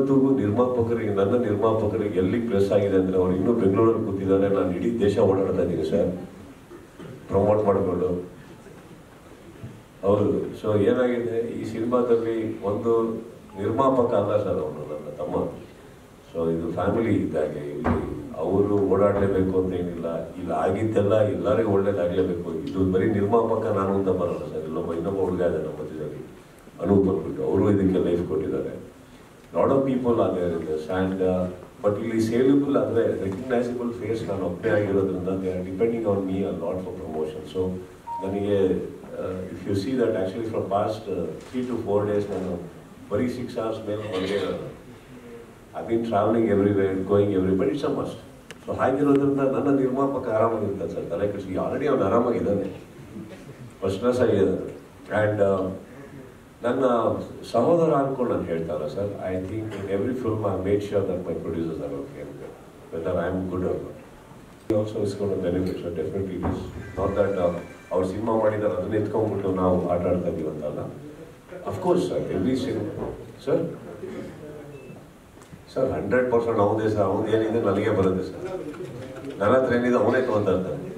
ಇವತ್ತಿಗೂ ನಿರ್ಮಾಪಕರಿಗೆ ನನ್ನ ನಿರ್ಮಾಪಕರಿಗೆ ಎಲ್ಲಿ ಪ್ರೆಸ್ ಆಗಿದೆ ಅಂದ್ರೆ ಅವ್ರು ಇನ್ನೂ ಬೆಂಗಳೂರಲ್ಲಿ ಕೂತಿದ್ದಾರೆ ನಾನು ಇಡೀ ದೇಶ ಓಡಾಡ್ತಾ ಇದ್ದೀನಿ ಸರ್ ಪ್ರಮೋಟ್ ಮಾಡಿಕೊಂಡು ಹೌದು ಸೊ ಏನಾಗಿದೆ ಈ ಸಿನಿಮಾದಲ್ಲಿ ಒಂದು ನಿರ್ಮಾಪಕ ಅಲ್ಲ ಸರ್ ಅವನು ನನ್ನ ತಮ್ಮ ಸೊ ಇದು ಫ್ಯಾಮಿಲಿ ಇದ್ದಾಗೆ ಇಲ್ಲಿ ಅವರು ಓಡಾಡಲೇಬೇಕು ಅಂತ ಏನಿಲ್ಲ ಇಲ್ಲಿ ಆಗಿದ್ದೆಲ್ಲ ಎಲ್ಲರಿಗೂ ಒಳ್ಳೇದಾಗಲೇಬೇಕು ಇದು ಬರೀ ನಿರ್ಮಾಪಕ ನಾನು ಅಂತ ಬರಲ್ಲ ಸರ್ ಇಲ್ಲೊಬ್ಬ ಇನ್ನೊಬ್ಬ ಹುಡುಗ ಇದೆ ನಮ್ಮ ಮಧ್ಯದಲ್ಲಿ ಅನೂಪ್ ಅಂದ್ಬಿಟ್ಟು ಅವರು ಇದಕ್ಕೆ ಲೈಫ್ ಕೊಟ್ಟಿದ್ದಾರೆ lot of people are there in sand but ಇಲ್ಲಿ ಸೇಲಬಲ್ ಅಂದರೆ ರೆಕಗ್ನೈಸಬಲ್ ಫೇಸ್ ನಾನು ಒಬ್ಬನೇ ಆಗಿರೋದ್ರಿಂದ they are depending on me a lot for promotion so ನನಗೆ if you see that actually from past three to four days ನಾನು ಬರೀ six hours ಮೇಲೆ ಹೊರಗೆ ಇರೋದು I been travelling everywhere going every but it's a must so ಹಾಗಿರೋದ್ರಿಂದ ನನ್ನ ನಿರ್ಮಾಪಕ ಆರಾಮಾಗಿರ್ತಾನೆ ಸರ್ ತಲೆ ಕೆಡಿಸಿ ಆಲ್ರೆಡಿ ಅವ್ನು ಆರಾಮಾಗಿದ್ದಾನೆ ಫಸ್ಟ್ ಕ್ಲಾಸ್ ಆಗಿದ್ದಾನೆ ಆ್ಯಂಡ್ ನನ್ನ ಸಹೋದರ ಅನ್ಕೊಂಡು ನಾನು ಹೇಳ್ತಾರ sir I think in every film I made sure that my producers are okay ಅಂತ whether I am good or also ಇಸ್ಕೊಂಡು benefit sir definitely it is not that ಅವ್ರು ಸಿನಿಮಾ ಮಾಡಿದ್ದಾರೆ ಅದನ್ನ ಎತ್ಕೊಂಡ್ಬಿಟ್ಟು ನಾವು ಆಟ ಆಡ್ತಾ ಇದೀವಿ ಅಂತಲ್ಲ of course sir every cinema sir sir hundred percent ಅವನದೇ ಸರ್ ಅವ್ನು ಏನಿದೆ ನನಗೆ ಬರುತ್ತೆ ಸರ್ ನನ್ನ ಹತ್ರ ಏನಿದೆ ಅವನೇ ತೊಗೊತಾ ಇರ್ತಾನೆ